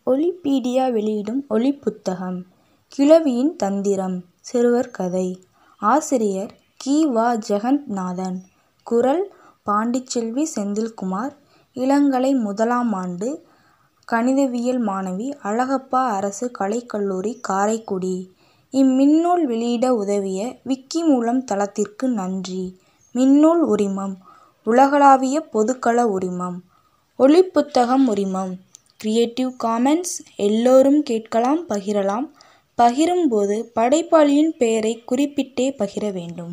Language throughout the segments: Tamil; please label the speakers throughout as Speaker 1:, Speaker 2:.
Speaker 1: ஒலிபீடியா வெளியிடும் ஒலிப்புத்தகம் கிழவியின் தந்திரம் சிறுவர் கதை ஆசிரியர் கி. வா. ஜெகந்நாதன் குரல் பாண்டிச்செல்வி செந்தில்குமார் இளங்கலை முதலாம் ஆண்டு கணிதவியல் மாணவி அழகப்பா அரசு கலைக்கல்லூரி காரைக்குடி இம்மின்னூல் வெளியிட உதவிய விக்கிமூலம் தளத்திற்கு நன்றி மின்னூல் உரிமம் உலகளாவிய பொதுக்கள உரிமம் ஒலிப்புத்தகம் உரிமம் கிரியேட்டிவ் காமன்ஸ் எல்லோரும் கேட்கலாம் பகிரலாம் பகிரும் போது படைப்பாளியின் பெயரை குறிப்பிட்டே பகிர வேண்டும்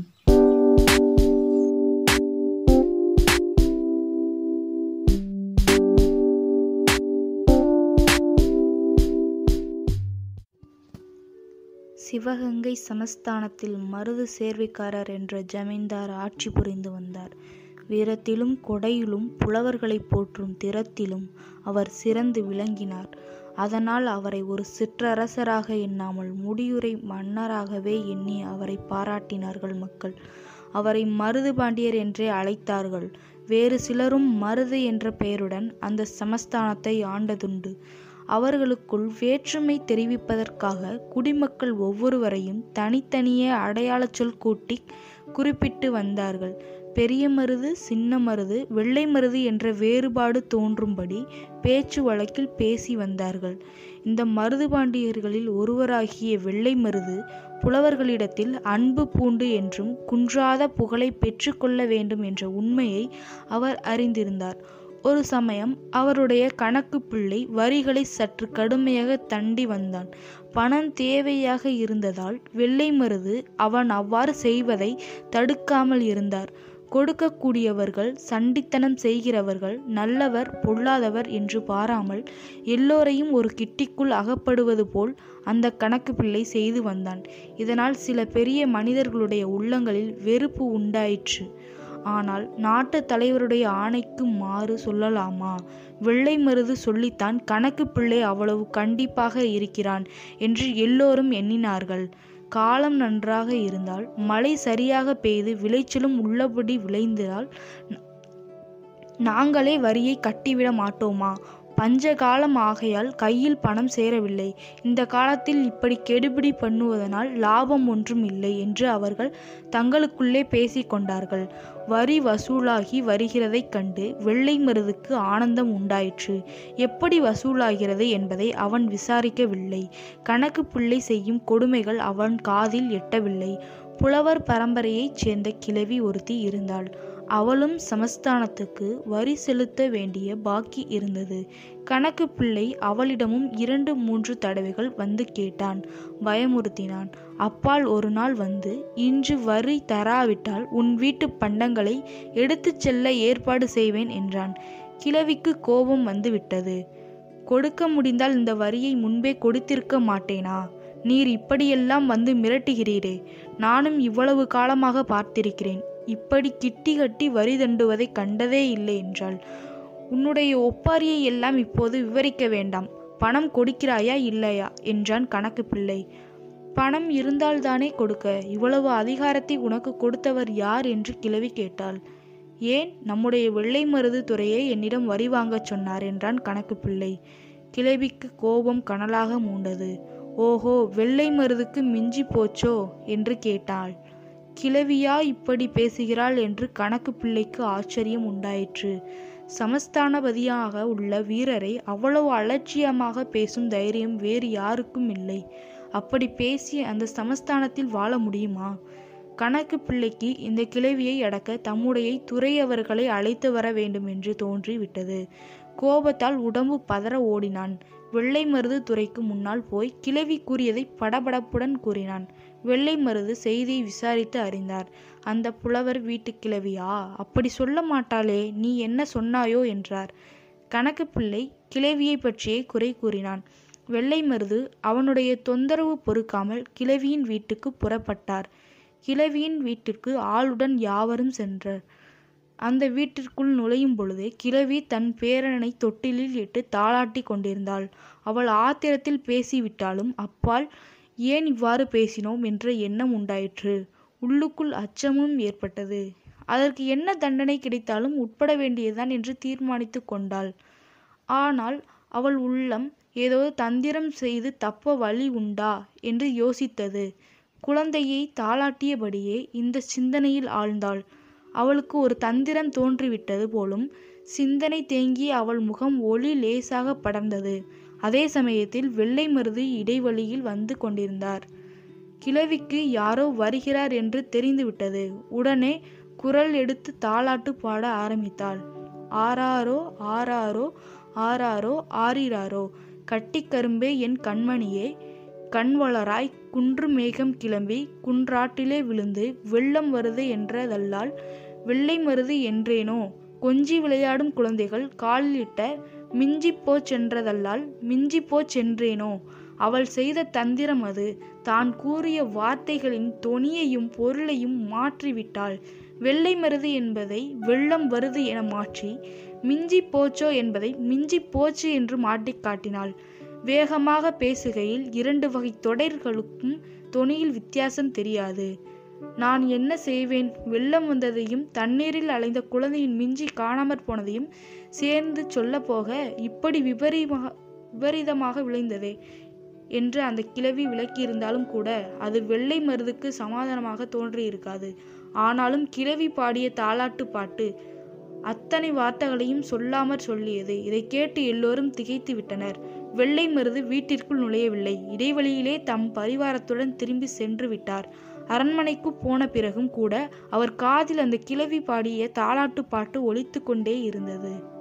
Speaker 1: சிவகங்கை சமஸ்தானத்தில் மருது சேர்வைக்காரர் என்ற ஜமீன்தார் ஆட்சி புரிந்து வந்தார் வீரத்திலும் கொடையிலும் புலவர்களைப் போற்றும் திறத்திலும் அவர் சிறந்து விளங்கினார் அதனால் அவரை ஒரு சிற்றரசராக எண்ணாமல் முடியுரை மன்னராகவே எண்ணி அவரை பாராட்டினார்கள் மக்கள் அவரை மருது பாண்டியர் என்றே அழைத்தார்கள் வேறு சிலரும் மருது என்ற பெயருடன் அந்த சமஸ்தானத்தை ஆண்டதுண்டு அவர்களுக்குள் வேற்றுமை தெரிவிப்பதற்காக குடிமக்கள் ஒவ்வொருவரையும் தனித்தனியே அடையாளச் சொல் கூட்டி குறிப்பிட்டு வந்தார்கள் பெரிய மருது சின்ன மருது வெள்ளை மருது என்ற வேறுபாடு தோன்றும்படி பேச்சு வழக்கில் பேசி வந்தார்கள் இந்த மருதுபாண்டியர்களில் ஒருவராகிய வெள்ளை மருது புலவர்களிடத்தில் அன்பு பூண்டு என்றும் குன்றாத புகழை பெற்றுக்கொள்ள வேண்டும் என்ற உண்மையை அவர் அறிந்திருந்தார் ஒரு சமயம் அவருடைய கணக்கு பிள்ளை வரிகளை சற்று கடுமையாக தண்டி வந்தான் பணம் தேவையாக இருந்ததால் வெள்ளை மருது அவன் அவ்வாறு செய்வதை தடுக்காமல் இருந்தார் கொடுக்கக்கூடியவர்கள் சண்டித்தனம் செய்கிறவர்கள் நல்லவர் பொல்லாதவர் என்று பாராமல் எல்லோரையும் ஒரு கிட்டிக்குள் அகப்படுவது போல் அந்த கணக்கு பிள்ளை செய்து வந்தான் இதனால் சில பெரிய மனிதர்களுடைய உள்ளங்களில் வெறுப்பு உண்டாயிற்று ஆனால் நாட்டு தலைவருடைய ஆணைக்கு மாறு சொல்லலாமா வெள்ளை மருது சொல்லித்தான் கணக்கு பிள்ளை அவ்வளவு கண்டிப்பாக இருக்கிறான் என்று எல்லோரும் எண்ணினார்கள் காலம் நன்றாக இருந்தால் மழை சரியாக பெய்து விளைச்சலும் உள்ளபடி விளைந்தால் நாங்களே வரியை கட்டிவிட மாட்டோமா பஞ்ச காலம் ஆகையால் கையில் பணம் சேரவில்லை இந்த காலத்தில் இப்படி கெடுபிடி பண்ணுவதனால் லாபம் ஒன்றும் இல்லை என்று அவர்கள் தங்களுக்குள்ளே பேசிக்கொண்டார்கள் வரி வசூலாகி வருகிறதைக் கண்டு வெள்ளை மருதுக்கு ஆனந்தம் உண்டாயிற்று எப்படி வசூலாகிறது என்பதை அவன் விசாரிக்கவில்லை கணக்கு பிள்ளை செய்யும் கொடுமைகள் அவன் காதில் எட்டவில்லை புலவர் பரம்பரையைச் சேர்ந்த கிழவி ஒருத்தி இருந்தாள் அவளும் சமஸ்தானத்துக்கு வரி செலுத்த வேண்டிய பாக்கி இருந்தது கணக்கு பிள்ளை அவளிடமும் இரண்டு மூன்று தடவைகள் வந்து கேட்டான் பயமுறுத்தினான் அப்பால் ஒரு நாள் வந்து இன்று வரி தராவிட்டால் உன் வீட்டு பண்டங்களை எடுத்துச் செல்ல ஏற்பாடு செய்வேன் என்றான் கிழவிக்கு கோபம் வந்து விட்டது கொடுக்க முடிந்தால் இந்த வரியை முன்பே கொடுத்திருக்க மாட்டேனா நீர் இப்படியெல்லாம் வந்து மிரட்டுகிறீரே நானும் இவ்வளவு காலமாக பார்த்திருக்கிறேன் இப்படி கிட்டி கட்டி வரி தண்டுவதை கண்டதே இல்லை என்றாள் உன்னுடைய ஒப்பாரியை எல்லாம் இப்போது விவரிக்க வேண்டாம் பணம் கொடுக்கிறாயா இல்லையா என்றான் கணக்கு பிள்ளை பணம் இருந்தால்தானே கொடுக்க இவ்வளவு அதிகாரத்தை உனக்கு கொடுத்தவர் யார் என்று கிழவி கேட்டாள் ஏன் நம்முடைய வெள்ளை மருது துறையே என்னிடம் வரி வாங்கச் சொன்னார் என்றான் கணக்கு பிள்ளை கிழவிக்கு கோபம் கனலாக மூண்டது ஓஹோ வெள்ளை மருதுக்கு மிஞ்சி போச்சோ என்று கேட்டாள் கிழவியா இப்படி பேசுகிறாள் என்று கணக்கு பிள்ளைக்கு ஆச்சரியம் உண்டாயிற்று சமஸ்தானபதியாக உள்ள வீரரை அவ்வளவு அலட்சியமாக பேசும் தைரியம் வேறு யாருக்கும் இல்லை அப்படி பேசி அந்த சமஸ்தானத்தில் வாழ முடியுமா கணக்கு பிள்ளைக்கு இந்த கிழவியை அடக்க தம்முடைய துறையவர்களை அழைத்து வர வேண்டும் என்று தோன்றி விட்டது கோபத்தால் உடம்பு பதற ஓடினான் வெள்ளை மருது துறைக்கு முன்னால் போய் கிழவி கூறியதை படபடப்புடன் கூறினான் வெள்ளை மருது செய்தியை விசாரித்து அறிந்தார் அந்த புலவர் வீட்டு கிழவியா அப்படி சொல்ல மாட்டாளே நீ என்ன சொன்னாயோ என்றார் கணக்கு பிள்ளை கிழவியை பற்றியே குறை கூறினான் வெள்ளை மருது அவனுடைய தொந்தரவு பொறுக்காமல் கிழவியின் வீட்டுக்கு புறப்பட்டார் கிழவியின் வீட்டிற்கு ஆளுடன் யாவரும் சென்றார் அந்த வீட்டிற்குள் நுழையும் பொழுது கிழவி தன் பேரனை தொட்டிலில் இட்டு தாளாட்டி கொண்டிருந்தாள் அவள் ஆத்திரத்தில் பேசிவிட்டாலும் அப்பால் ஏன் இவ்வாறு பேசினோம் என்ற எண்ணம் உண்டாயிற்று உள்ளுக்குள் அச்சமும் ஏற்பட்டது அதற்கு என்ன தண்டனை கிடைத்தாலும் உட்பட வேண்டியதுதான் என்று தீர்மானித்து கொண்டாள் ஆனால் அவள் உள்ளம் ஏதோ தந்திரம் செய்து தப்ப வழி உண்டா என்று யோசித்தது குழந்தையை தாளாட்டியபடியே இந்த சிந்தனையில் ஆழ்ந்தாள் அவளுக்கு ஒரு தந்திரம் தோன்றிவிட்டது போலும் சிந்தனை தேங்கிய அவள் முகம் ஒளி லேசாக படர்ந்தது அதே சமயத்தில் வெள்ளை மருது இடைவழியில் வந்து கொண்டிருந்தார் கிழவிக்கு யாரோ வருகிறார் என்று தெரிந்துவிட்டது உடனே குரல் எடுத்து தாளாட்டு பாட ஆரம்பித்தாள் ஆராரோ ஆராரோ ஆராரோ ஆரிராரோ கட்டிக்கரும்பே என் கண்மணியே கண்வளராய் குன்று மேகம் கிளம்பி குன்றாட்டிலே விழுந்து வெள்ளம் வருது என்றதல்லால் வெள்ளை மருது என்றேனோ கொஞ்சி விளையாடும் குழந்தைகள் காலிலிட்ட மிஞ்சி போச்சென்றதல்லால் மிஞ்சி போச்சென்றேனோ அவள் செய்த தந்திரம் அது தான் கூறிய வார்த்தைகளின் தொனியையும் பொருளையும் மாற்றிவிட்டாள் வெள்ளை மருது என்பதை வெள்ளம் வருது என மாற்றி மிஞ்சி போச்சோ என்பதை மிஞ்சி போச்சு என்று மாட்டிக் காட்டினாள் வேகமாக பேசுகையில் இரண்டு வகை தொடர்களுக்கும் தொனியில் வித்தியாசம் தெரியாது நான் என்ன செய்வேன் வெள்ளம் வந்ததையும் தண்ணீரில் அலைந்த குழந்தையின் மிஞ்சி காணாமற் போனதையும் சேர்ந்து சொல்ல போக இப்படி விபரீமாக விபரீதமாக விளைந்ததே என்று அந்த கிழவி விளக்கியிருந்தாலும் கூட அது வெள்ளை மருதுக்கு சமாதானமாக தோன்றியிருக்காது ஆனாலும் கிழவி பாடிய தாலாட்டு பாட்டு அத்தனை வார்த்தைகளையும் சொல்லாமற் சொல்லியது இதை கேட்டு எல்லோரும் திகைத்து விட்டனர் வெள்ளை மருது வீட்டிற்குள் நுழையவில்லை இடைவெளியிலே தம் பரிவாரத்துடன் திரும்பி சென்று விட்டார் அரண்மனைக்கு போன பிறகும் கூட அவர் காதில் அந்த கிழவி பாடிய தாலாட்டு பாட்டு ஒலித்து கொண்டே இருந்தது